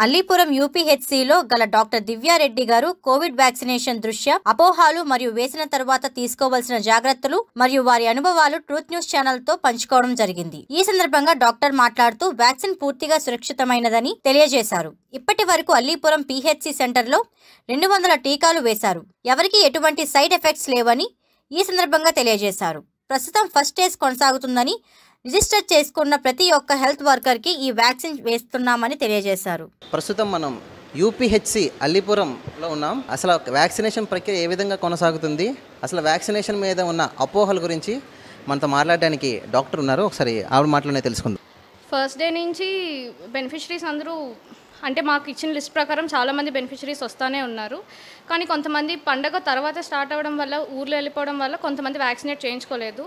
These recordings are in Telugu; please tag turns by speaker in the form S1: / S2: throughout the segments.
S1: అల్లీపురం యూపీహెచ్సిలో గల డాక్టర్ దివ్యారెడ్డి గారు కోవిడ్ వ్యాక్సినేషన్ దృష్ట్యా అపోహాలు మరియు వేసిన తర్వాత తీసుకోవాల్సిన జాగ్రత్తలు మరియు వారి అనుభవాలు ట్రూత్ న్యూస్ ఛానల్ తో పంచుకోవడం జరిగింది ఈ సందర్భంగా డాక్టర్ మాట్లాడుతూ వ్యాక్సిన్ పూర్తిగా సురక్షితమైనదని తెలియజేశారు ఇప్పటి వరకు అల్లీపురం పీహెచ్సి సెంటర్లో రెండు వందల టీకాలు వేశారు ఎవరికీ ఎటువంటి సైడ్ ఎఫెక్ట్స్ లేవని ఈ సందర్భంగా తెలియజేశారు ప్రస్తుతం ఫస్ట్ స్టేజ్ కొనసాగుతుందని రిజిస్టర్ చేసుకున్న ప్రతి ఒక్క హెల్త్ వర్కర్కి ఈ వ్యాక్సిన్ వేస్తున్నామని తెలియజేశారు
S2: ప్రస్తుతం మనం యూపీహెచ్సి అల్లిపురంలో ఉన్నాం అసలు వ్యాక్సినేషన్ ప్రక్రియ ఏ విధంగా కొనసాగుతుంది అసలు వ్యాక్సినేషన్ మీద ఉన్న అపోహల గురించి మనతో మాట్లాడడానికి డాక్టర్ ఉన్నారు ఒకసారి ఆవిడ మాటలోనే తెలుసుకుందాం
S3: ఫస్ట్ డే నుంచి బెనిఫిషరీస్ అందరూ అంటే మాకు ఇచ్చిన లిస్ట్ ప్రకారం చాలామంది బెనిఫిషరీస్ వస్తూనే ఉన్నారు కానీ కొంతమంది పండగ తర్వాత స్టార్ట్ అవ్వడం వల్ల ఊర్లో వెళ్ళిపోవడం వల్ల కొంతమంది వ్యాక్సినేట్ చేయించుకోలేదు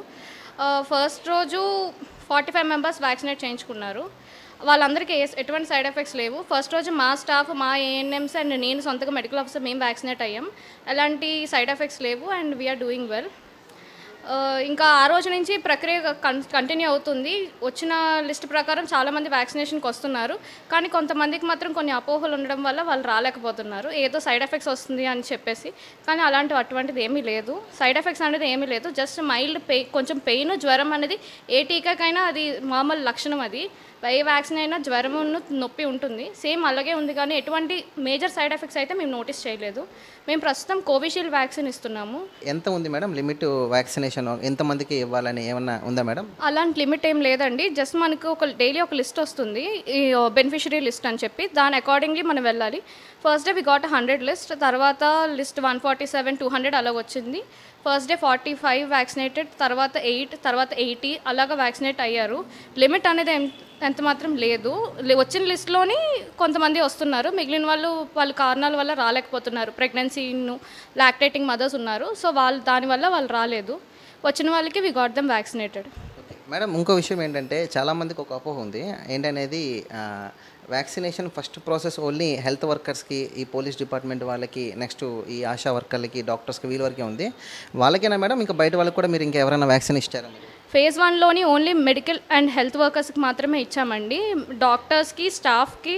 S3: ఫస్ట్ రోజు ఫార్టీ ఫైవ్ మెంబర్స్ వ్యాక్సినేట్ చేయించుకున్నారు వాళ్ళందరికీ ఏ ఎటువంటి సైడ్ ఎఫెక్ట్స్ లేవు ఫస్ట్ రోజు మా స్టాఫ్ మా ఏఎన్ఎంస్ అండ్ నేను సొంతగా మెడికల్ ఆఫీసర్ మేము వ్యాక్సినేట్ అయ్యాం ఎలాంటి సైడ్ ఎఫెక్ట్స్ లేవు అండ్ వీఆర్ డూయింగ్ వెల్ ఆ, ఇంకా ఆ రోజు నుంచి ప్రక్రియ కన్ కంటిన్యూ అవుతుంది వచ్చిన లిస్ట్ ప్రకారం చాలామంది వ్యాక్సినేషన్కి వస్తున్నారు కానీ కొంతమందికి మాత్రం కొన్ని అపోహలు ఉండడం వల్ల వాళ్ళు రాలేకపోతున్నారు ఏదో సైడ్ ఎఫెక్ట్స్ వస్తుంది అని చెప్పేసి కానీ అలాంటి అటువంటిది ఏమీ లేదు సైడ్ ఎఫెక్ట్స్ అనేది ఏమీ లేదు జస్ట్ మైల్డ్ పెయి కొంచెం పెయిన్ జ్వరం అనేది ఏ టీకాకైనా అది మామూలు లక్షణం అది ఏ వ్యాక్సిన్ అయినా జ్వరం నొప్పి ఉంటుంది సేమ్ అలాగే ఉంది కానీ ఎటువంటి మేజర్ సైడ్ ఎఫెక్ట్స్ అయితే మేము నోటీస్ చేయలేదు మేము ప్రస్తుతం కోవిషీల్డ్ వ్యాక్సిన్ ఇస్తున్నాము
S2: ఎంత ఉంది మేడం లిమిట్ వ్యాక్సినేషన్ ఎంతమందికి ఇవ్వాలని ఏమన్నా ఉందా మేడం
S3: అలాంటి లిమిట్ ఏం లేదండి జస్ట్ మనకు ఒక డైలీ ఒక లిస్ట్ వస్తుంది ఈ బెనిఫిషరీ లిస్ట్ అని చెప్పి దాని అకార్డింగ్లీ మనం వెళ్ళాలి first day we got hundred list తర్వాత list one forty seven two hundred అలా వచ్చింది first day forty five vaccinated తర్వాత ఎయిట్ తర్వాత ఎయిటీ అలాగా వ్యాక్సినేట్ అయ్యారు లిమిట్ అనేది ఎం- ఎంత మాత్రం లేదు లే- వచ్చిన లిస్ట్లోని కొంతమంది వస్తున్నారు మిగిలిన వాళ్ళు వాళ్ళ కారణాల వల్ల రాలేకపోతున్నారు ప్రెగ్నెన్సీను లాక్టేటింగ్ మదర్స్ ఉన్నారు సో వాళ్ళు దానివల్ల వాళ్ళు రాలేదు వచ్చిన వాళ్ళకి we got them vaccinated
S2: okay madam ఇంకో విషయం ఏంటంటే చాలామందికి ఒక అపోహ ఉంది ఏంటనేది vaccination first process only health వర్కర్స్కి ఈ పోలీస్ డిపార్ట్మెంట్ వాళ్ళకి నెక్స్ట్ ఈ ఆశా వర్కర్లకి డాక్టర్స్కి వీళ్ళ వరకే ఉంది వాళ్ళకేనా మేడం ఇంకా బయట వాళ్ళకి కూడా మీరు ఇంకా ఎవరైనా వ్యాక్సిన్ ఇచ్చారా మీరు
S3: ఫేజ్ వన్లోని ఓన్లీ మెడికల్ అండ్ హెల్త్ వర్కర్స్కి మాత్రమే ఇచ్చామండి డాక్టర్స్కి స్టాఫ్కి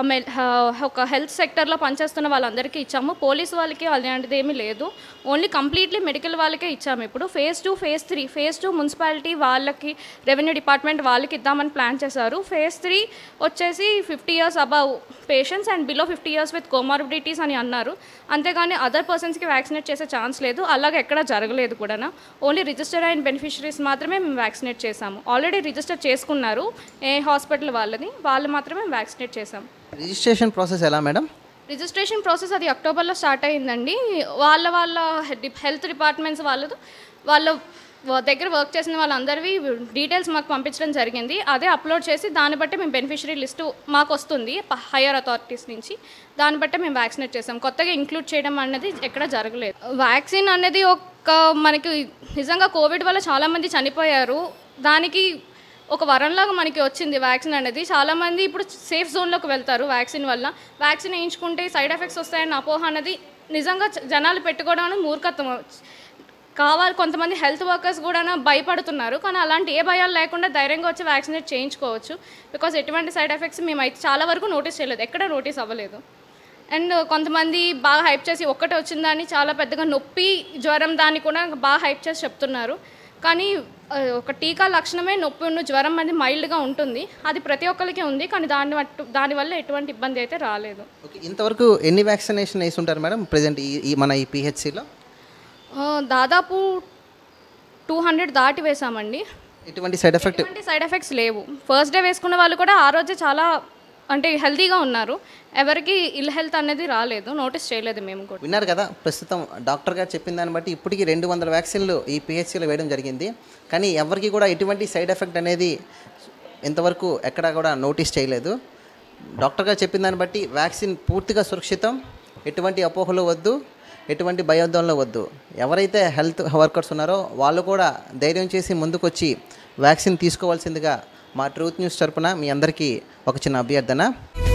S3: ఒక హెల్త్ సెక్టర్లో పనిచేస్తున్న వాళ్ళందరికీ ఇచ్చాము పోలీస్ వాళ్ళకి అలాంటిది ఏమీ లేదు ఓన్లీ కంప్లీట్లీ మెడికల్ వాళ్ళకే ఇచ్చాము ఇప్పుడు phase two phase three phase two municipality వాళ్ళకి రెవెన్యూ డిపార్ట్మెంట్ వాళ్ళకి ఇద్దామని ప్లాన్ చేశారు ఫేజ్ త్రీ వచ్చేసి fifty years above patients and below fifty years with comorbidities అని అన్నారు అంతేగాని అదర్ పర్సన్స్కి వ్యాక్సినేట్ చేసే ఛాన్స్ లేదు అలాగే ఎక్కడా జరగలేదు కూడా ఓన్లీ రిజిస్టర్ అయిన బెనిఫిషరీస్ మాత్రమే మేము వ్యాక్సినేట్ చేసాము ఆల్రెడీ రిజిస్టర్ చేసుకున్నారు ఏ హాస్పిటల్ వాళ్ళని వాళ్ళు మాత్రమే వ్యాక్సినేట్ చేసాం
S2: రిజిస్ట్రేషన్ ప్రాసెస్ ఎలా మేడం
S3: రిజిస్ట్రేషన్ ప్రాసెస్ అది అక్టోబర్లో స్టార్ట్ అయిందండి వాళ్ళ వాళ్ళ హెల్త్ డిపార్ట్మెంట్స్ వాళ్ళతో వాళ్ళ వ- దగ్గర వర్క్ చేసిన వాళ్ళందరివి డీటెయిల్స్ మాకు పంపించడం జరిగింది అదే అప్లోడ్ చేసి దాన్ని బట్టి మేము బెనిఫిషరీ లిస్టు మాకు వస్తుంది హయ్యర్ అథారిటీస్ నుంచి దాన్ని బట్టి మేము వ్యాక్సినేట్ చేసాం కొత్తగా ఇంక్లూడ్ చేయడం అనేది ఎక్కడ జరగలేదు వ్యాక్సిన్ అనేది ఒక మనకి నిజంగా కోవిడ్ వల్ల చాలామంది చనిపోయారు దానికి ఒక వరంలాగా మనకి వచ్చింది వ్యాక్సిన్ అనేది చాలామంది ఇప్పుడు సేఫ్ జోన్లోకి వెళ్తారు వ్యాక్సిన్ వల్ల వ్యాక్సిన్ వేయించుకుంటే సైడ్ ఎఫెక్ట్స్ వస్తాయన్న అపోహ అనేది నిజంగా జ- జనాలు పెట్టుకోవడం అనేది మూర్ఖత్వం కావాలి కొంతమంది హెల్త్ వర్కర్స్ కూడా భయపడుతున్నారు కానీ అలాంటి ఏ భయాలు లేకుండా ధైర్యంగా వచ్చి వ్యాక్సినేట్ చేయించుకోవచ్చు బికాజ్ ఎటువంటి సైడ్ ఎఫెక్ట్స్ మేము అయితే చాలా వరకు నోటీస్ చేయలేదు ఎక్కడ నోటీస్ అవ్వలేదు అండ్ కొంతమంది బాగా హైప్ చేసి ఒక్కటే వచ్చిందని చాలా పెద్దగా నొప్పి జ్వరం దాన్ని కూడా బాగా హైప్ చేసి చెప్తున్నారు కానీ ఆ, ఒక టీకా లక్షణమే నొప్పి ఉన్న జ్వరం అనేది మైల్డ్గా ఉంటుంది అది ప్రతి ఒక్కరికి ఉంది కానీ దాని మట్టు దానివల్ల ఎటువంటి ఇబ్బంది అయితే రాలేదు
S2: ఓకే ఇంతవరకు ఎన్ని వ్యాక్సినేషన్ వేసి ఉంటారు మేడం ప్రజెంట్ ఈ ఈ మన ఈ పిహెచ్సిలో
S3: ఆ, దాదాపు టూ హండ్రెడ్ దాటి వేసామండి
S2: ఎటువంటి సైడ్ ఎఫెక్ట్
S3: ఎటువంటి సైడ్ ఎఫెక్ట్స్ లేవు ఫస్ట్ డే వేసుకున్న వాళ్ళు కూడా ఆ రోజే చాలా అంటే హెల్తీగా ఉన్నారు ఎవరికి ఇల్ హెల్త్ అనేది రాలేదు నోటీస్ చేయలేదు మేము కూడా
S2: విన్నారు కదా ప్రస్తుతం డాక్టర్ గారు చెప్పిన దాన్ని బట్టి ఇప్పటికీ రెండు వందల వ్యాక్సిన్లు ఈ పిహెచ్సిలో వేయడం జరిగింది కానీ ఎవరికి కూడా ఎటువంటి సైడ్ ఎఫెక్ట్ అనేది ఇంతవరకు ఎక్కడా కూడా నోటీస్ చేయలేదు డాక్టర్ గారు చెప్పిన దాన్ని బట్టి వ్యాక్సిన్ పూర్తిగా సురక్షితం ఎటువంటి అపోహలు వద్దు ఎటువంటి భయోద్వంలో వద్దు ఎవరైతే హెల్త్ వర్కర్స్ ఉన్నారో వాళ్ళు కూడా ధైర్యం చేసి ముందుకొచ్చి వ్యాక్సిన్ తీసుకోవాల్సిందిగా మా ట్రూత్ న్యూస్ తరపున మీ అందరికీ ఒక చిన్న అభ్యర్థన